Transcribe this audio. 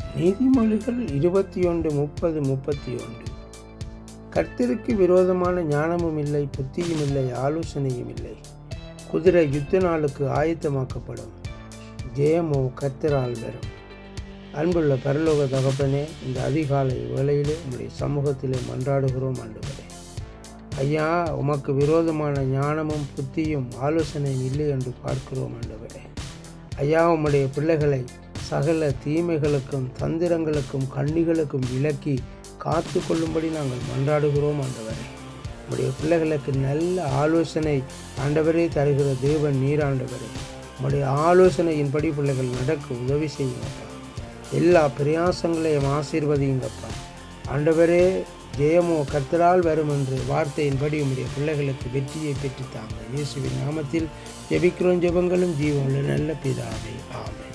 நீதிமொழிகள் இருபத்தி ஒன்று முப்பது முப்பத்தி ஒன்று கர்த்தருக்கு விரோதமான ஞானமும் இல்லை புத்தியும் இல்லை ஆலோசனையும் இல்லை குதிரை யுத்த நாளுக்கு ஆயத்தமாக்கப்படும் ஜெயமோ கர்த்தரால் வரும் அன்புள்ள பரலோக தகப்பனே இந்த அதிகாலை வேளையிலே உங்களுடைய சமூகத்திலே மன்றாடுகிறோம் ஆண்டவரே ஐயா உமக்கு விரோதமான ஞானமும் புத்தியும் ஆலோசனையும் இல்லை என்று பார்க்கிறோம் ஆண்டவரே ஐயா உம்முடைய பிள்ளைகளை சகல தீமைகளுக்கும் தந்திரங்களுக்கும் கண்ணிகளுக்கும் விலக்கி காத்து கொள்ளும்படி நாங்கள் மன்றாடுகிறோம் ஆண்டவரே உம்முடைய பிள்ளைகளுக்கு நல்ல ஆலோசனை ஆண்டவரே தருகிற தேவன் நீராண்டவரே உம்முடைய ஆலோசனையின்படி பிள்ளைகள் நடக்க உதவி செய்யுங்கப்பா எல்லா பிரயாசங்களையும் ஆசீர்வதியுங்கப்பா ஆண்டவரே ஜெயமோ கர்த்தரால் வரும் என்று வார்த்தையின்படி உம்முடைய பிள்ளைகளுக்கு வெற்றியை பெற்றுத்தாங்க இயேசுவின் நாமத்தில் ஜெபிக்கிறோம் ஜெபங்களும் ஜீவனுள்ள நல்ல பிதாவே ஆமென்